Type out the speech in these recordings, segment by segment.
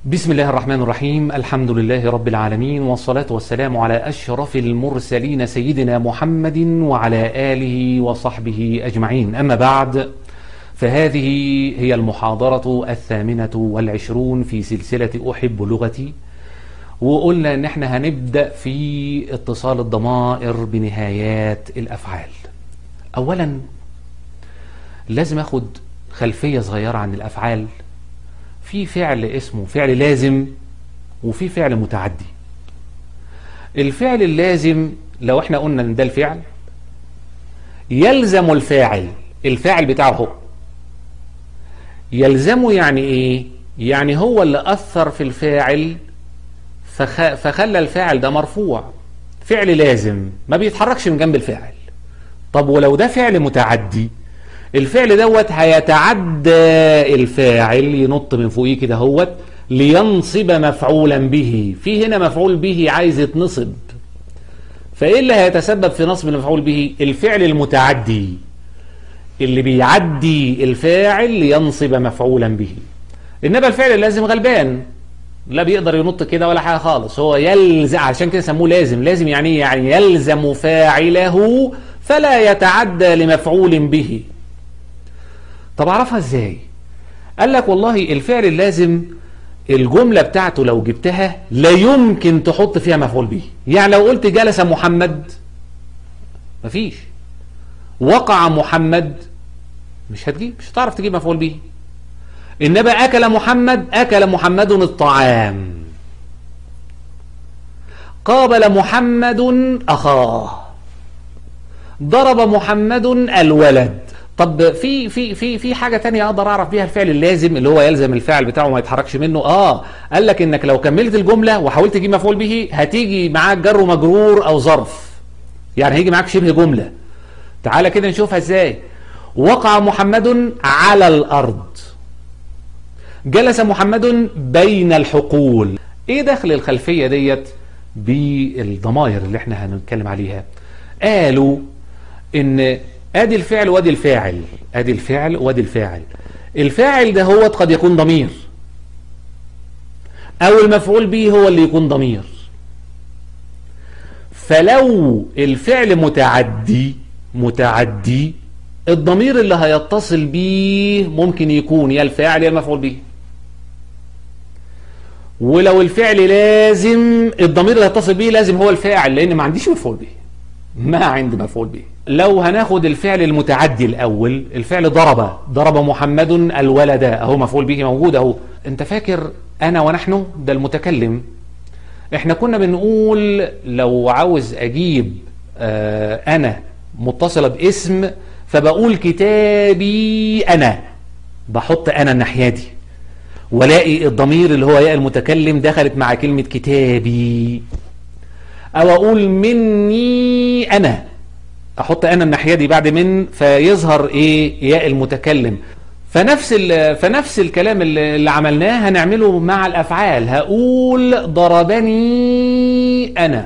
بسم الله الرحمن الرحيم الحمد لله رب العالمين والصلاة والسلام على أشرف المرسلين سيدنا محمد وعلى آله وصحبه أجمعين أما بعد فهذه هي المحاضرة الثامنة والعشرون في سلسلة أحب لغتي وقلنا ان احنا هنبدأ في اتصال الضمائر بنهايات الأفعال أولا لازم أخد خلفية صغيرة عن الأفعال في فعل اسمه فعل لازم وفي فعل متعدي الفعل اللازم لو احنا قلنا ان ده الفعل يلزم الفاعل الفاعل بتاعه هو يلزمه يعني ايه يعني هو اللي اثر في الفاعل فخ... فخلى الفاعل ده مرفوع فعل لازم ما بيتحركش من جنب الفاعل طب ولو ده فعل متعدي الفعل دوت هيتعدى الفاعل ينط من فوقيه كده هوت لينصب مفعولا به في هنا مفعول به عايز يتنصب فايه اللي هيتسبب في نصب المفعول به الفعل المتعدي اللي بيعدي الفاعل لينصب مفعولا به انما الفعل اللازم غلبان لا بيقدر ينط كده ولا حاجه خالص هو يلزم عشان كده سموه لازم لازم يعني يعني يلزم فاعله فلا يتعدى لمفعول به طب اعرفها ازاي قال لك والله الفعل اللازم الجملة بتاعته لو جبتها لا يمكن تحط فيها مفعول به يعني لو قلت جلس محمد مفيش وقع محمد مش هتجيب مش هتعرف تجيب مفعول به إنما أكل محمد أكل محمد الطعام قابل محمد أخاه ضرب محمد الولد طب في في في في حاجه تانية اقدر اعرف بيها الفعل اللازم اللي هو يلزم الفاعل بتاعه ما يتحركش منه اه قال لك انك لو كملت الجمله وحاولت تجيب مفعول به هتيجي معاك جر ومجرور او ظرف يعني هيجي معاك شبه جمله تعالى كده نشوفها ازاي وقع محمد على الارض جلس محمد بين الحقول ايه دخل الخلفيه ديت بالضمائر اللي احنا هنتكلم عليها قالوا ان ادي الفعل وادي الفاعل ادي الفعل وادي الفاعل الفاعل ده هو قد يكون ضمير او المفعول به هو اللي يكون ضمير فلو الفعل متعدي متعدي الضمير اللي هيتصل بيه ممكن يكون يا الفاعل يا المفعول به ولو الفعل لازم الضمير اللي هيتصل بيه لازم هو الفاعل لان ما عنديش مفعول به ما عندي مفعول به لو هناخد الفعل المتعدي الأول الفعل ضرب ضرب محمد الولد أهو مفعول به موجود أهو أنت فاكر أنا ونحن ده المتكلم احنا كنا بنقول لو عاوز أجيب آه أنا متصلة باسم فبقول كتابي أنا بحط أنا الناحية دي ولاقي الضمير اللي هو ياء المتكلم دخلت مع كلمة كتابي أو أقول مني أنا احط انا الناحيه دي بعد من فيظهر ايه ياء المتكلم فنفس فنفس الكلام اللي, اللي عملناه هنعمله مع الافعال هقول ضربني انا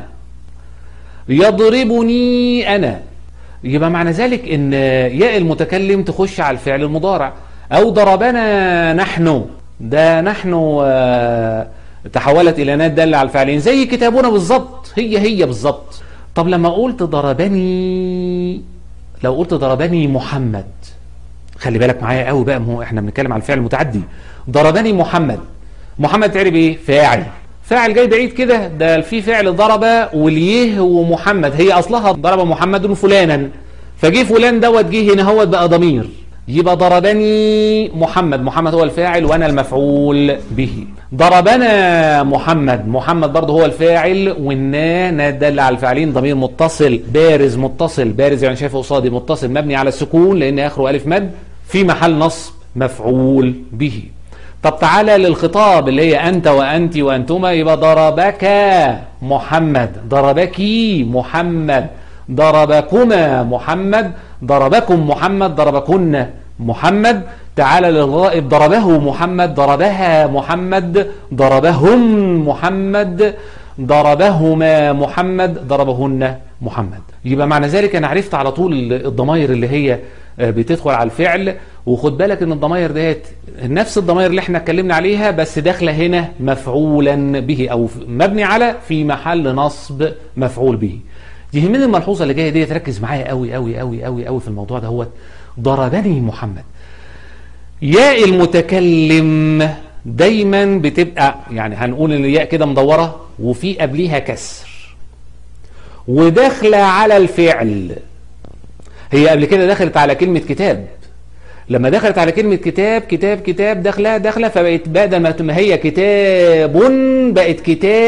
يضربني انا يبقى معنى ذلك ان ياء المتكلم تخش على الفعل المضارع او ضربنا نحن ده نحن تحولت الى نات داله على الفعلين زي كتابنا بالظبط هي هي بالظبط طب لما قلت ضربني لو قلت ضربني محمد خلي بالك معايا قوي بقى هو احنا بنتكلم على الفعل المتعدي ضربني محمد محمد تعرف ايه فاعل فاعل جاي بعيد كده ده في فعل ضرب واليه ومحمد هي اصلها ضرب محمد فلانا فجه فلان دوت جه هنا هو بقى ضمير يبقى ضربني محمد محمد هو الفاعل وانا المفعول به ضربنا محمد محمد برضه هو الفاعل والنا ندل على الفاعلين ضمير متصل بارز متصل بارز يعني شايفه قصادي متصل مبني على السكون لان اخره الف مد في محل نصب مفعول به طب تعالى للخطاب اللي هي انت وانت وانتما يبقى ضربك محمد ضربك محمد ضربكما محمد ضربكم محمد ضربكن محمد تعالى للغائب ضربه محمد ضربها محمد ضربهم محمد ضربهما محمد ضربهن محمد يبقى معنى ذلك انا عرفت على طول الضمائر اللي هي بتدخل على الفعل وخد بالك ان الضمائر ديت نفس الضمائر اللي احنا اتكلمنا عليها بس داخله هنا مفعولا به او مبني على في محل نصب مفعول به يهمني الملحوظه اللي جايه دي تركز معايا قوي قوي قوي قوي قوي في الموضوع ده هو ضربني محمد ياء المتكلم دايما بتبقى يعني هنقول ان الياء كده مدوره وفي قبليها كسر وداخله على الفعل هي قبل كده دخلت على كلمه كتاب لما دخلت على كلمة كتاب كتاب كتاب داخلة داخلة فبقت بدل ما هي كتاب بقت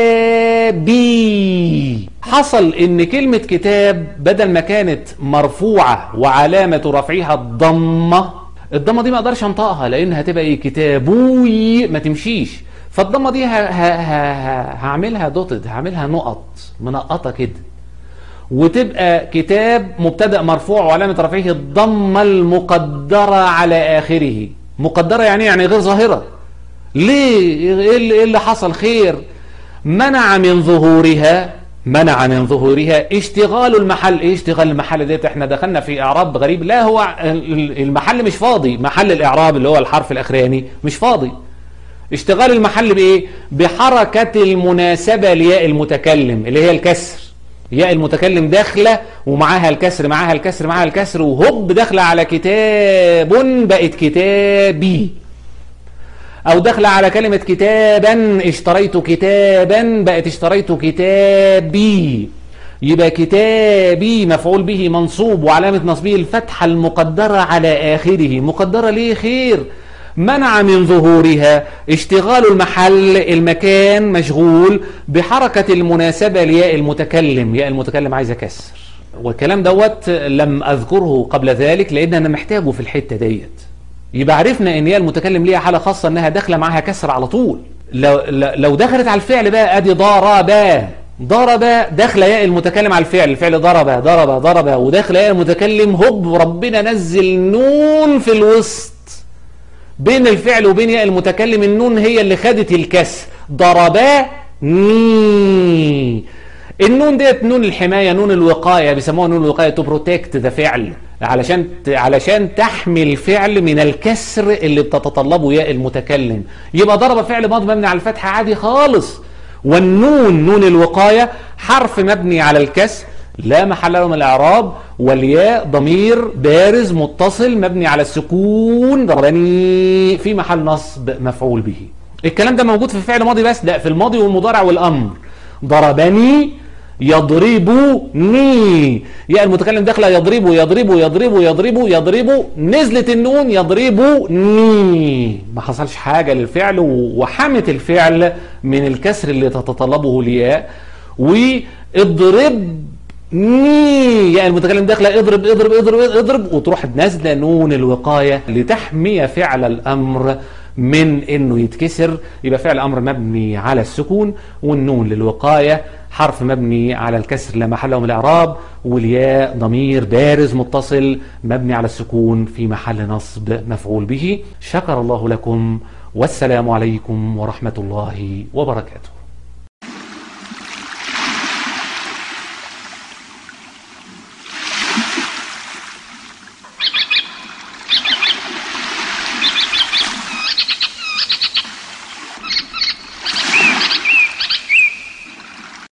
كتابي حصل ان كلمة كتاب بدل ما كانت مرفوعة وعلامة رفعها الضمة الضمة دي ما اقدرش انطقها لان هتبقى ايه كتابوي ما تمشيش فالضمة دي هعملها دوتد هعملها نقط منقطة كده وتبقى كتاب مبتدا مرفوع وعلامه رفعه الضمه المقدره على اخره مقدره يعني يعني غير ظاهره ليه ايه اللي حصل خير منع من ظهورها منع من ظهورها اشتغال المحل ايه اشتغال المحل ديت احنا دخلنا في اعراب غريب لا هو المحل مش فاضي محل الاعراب اللي هو الحرف الاخراني مش فاضي اشتغال المحل بايه بحركه المناسبه لياء المتكلم اللي هي الكسر ياء المتكلم داخله ومعاها الكسر معاها الكسر معاها الكسر وهوب داخله على كتاب بقت كتابي او داخله على كلمه كتابا اشتريت كتابا بقت اشتريت كتابي يبقى كتابي مفعول به منصوب وعلامه نصبه الفتحه المقدره على اخره مقدره ليه خير منع من ظهورها اشتغال المحل المكان مشغول بحركة المناسبة لياء المتكلم ياء المتكلم عايزة كسر والكلام دوت لم أذكره قبل ذلك لأن أنا محتاجه في الحتة ديت يبقى عرفنا ان ياء المتكلم ليها حالة خاصة انها داخلة معاها كسر على طول لو, لو دخلت على الفعل بقى ادي ضرب ضرب داخل ياء المتكلم على الفعل الفعل ضرب ضرب ضرب وداخل ياء المتكلم هب ربنا نزل نون في الوسط بين الفعل وبين ياء المتكلم النون هي اللي خدت الكسر ضرباني النون ديت نون الحمايه نون الوقايه بيسموها نون الوقايه تو بروتكت ذا فعل علشان علشان تحمي الفعل من الكسر اللي بتتطلبه ياء المتكلم يبقى ضرب فعل ماضي مبني على الفتحه عادي خالص والنون نون الوقايه حرف مبني على الكسر لا محل له من الاعراب والياء ضمير بارز متصل مبني على السكون ضربني في محل نصب مفعول به الكلام ده موجود في فعل ماضي بس لا في الماضي والمضارع والامر ضربني يضربني يا المتكلم داخله يضرب يضرب يضرب يضرب يضرب نزلت النون يضربني ما حصلش حاجه للفعل وحمت الفعل من الكسر اللي تتطلبه الياء واضرب ني يعني المتكلم داخله اضرب اضرب اضرب اضرب وتروح نازله نون الوقايه لتحمي فعل الامر من انه يتكسر يبقى فعل امر مبني على السكون والنون للوقايه حرف مبني على الكسر لا محل له من الاعراب والياء ضمير بارز متصل مبني على السكون في محل نصب مفعول به شكر الله لكم والسلام عليكم ورحمه الله وبركاته